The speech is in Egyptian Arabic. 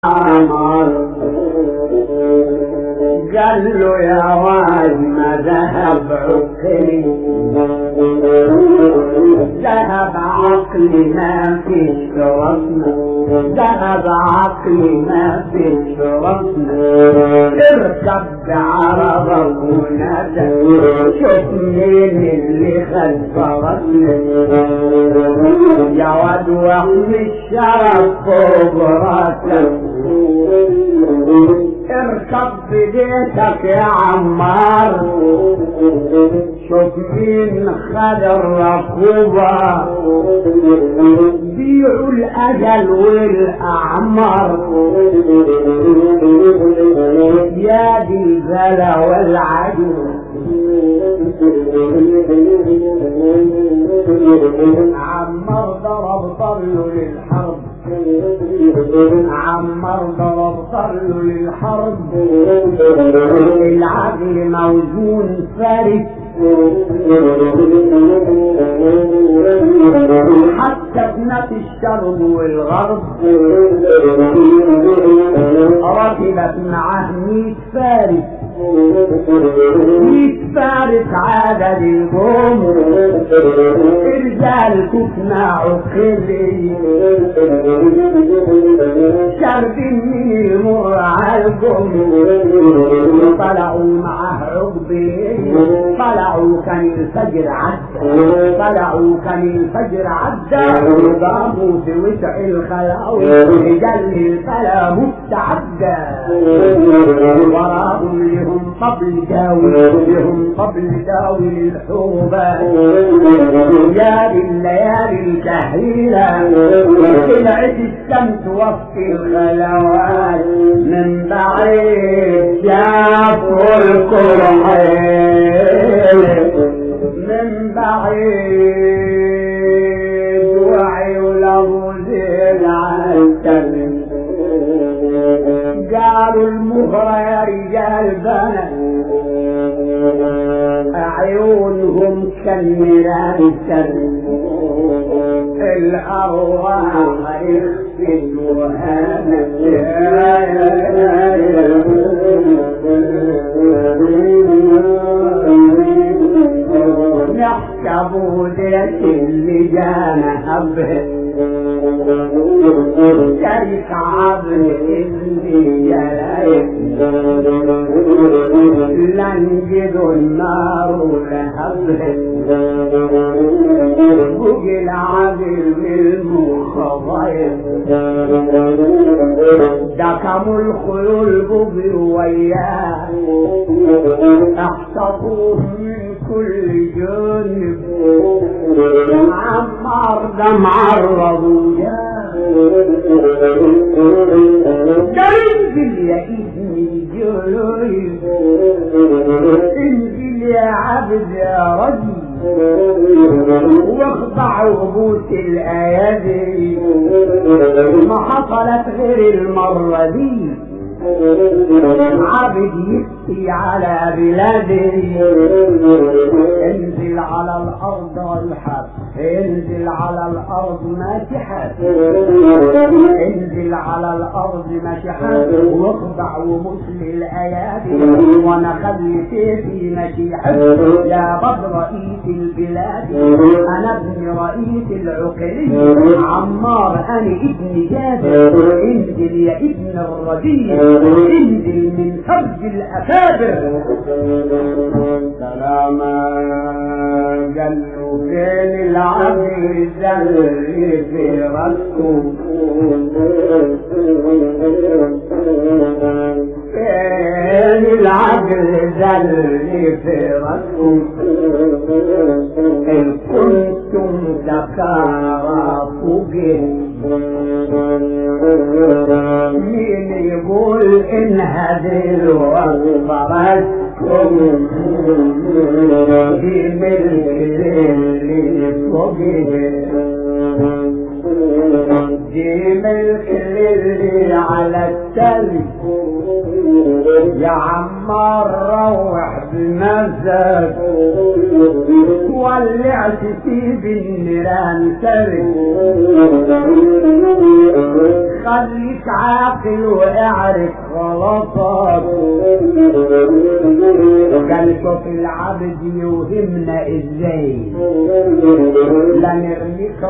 قال له يا واد ما ذهب عقلي ذهب عقلي ما في شرفنا ذهب عقلي ما في شرفنا اركب بعرضك ونادى شوف مين اللي خد فرسنا يا واد واحمي الشرف فوق راسك اركب ببيتك يا عمار شوف مين خد الركوبة بيعوا الأجل والأعمار يا دي البلا والعجل عمار ضرب طلوا للحرب عمار ضرب طلوا للحرب العقل موزون فارس حتى ابنة الشرق والغرب ركبت معاه ميت فارس ميت فارس عدد القوم رجال كفنا عقلي شرب من المر عالقوم طلعوا معاه عقبي طلعوا كان الفجر عدى طلعوا كان الفجر عدى ضربوا في وسع الخلاوي رجال الفلا مستعدة وراهم لهم طبل داوي لهم طبل داوي للحوبة يا الليالي الكهيلة طلعت الشمس وسط الخلوات من بعيد شافوا القرحين من بعيد وعيوا له زين عالتم قالوا المهرة يا رجال بنات عيونهم كالميران سر الأرواح يخفلوها نحسبوا ذات اللي جانا هبه شريك عبد اللي جلايك لنجد النار لهبه بقي العدل بالمخضير دكموا الخيول بقي وياه احتفوه من كل جانب عمار ده معرض انزل يا ابني جلوي انزل يا عبد يا رجل واخضع وبوس الايادي ما حصلت غير المرة دي عبد يبكي على بلادي انزل على الارض والحب انزل على الارض ماسحة انزل على الارض ماسحة واخضع ومسل الايادي وانا خلي سيفي مشيحة يا بدر رئيس البلاد انا ابن رئيس العقلي عمار انا ابن جابر انزل يا ابن الرجيم انزل من فرج الأكابر سلاما قالوا فين العبد اللي في راسكم فين العقل اللي في راسكم إن كنتم ذكارى فوقين مين يقول ان هذه الوصفتكم في ملك اللي فوقه دي ملك اللي على التل يا عمار روح بنفسك ولعت في بالنيران سري خليك عاقل واعرف غلطات قال شوف العبد يوهمنا ازاي لا نرميك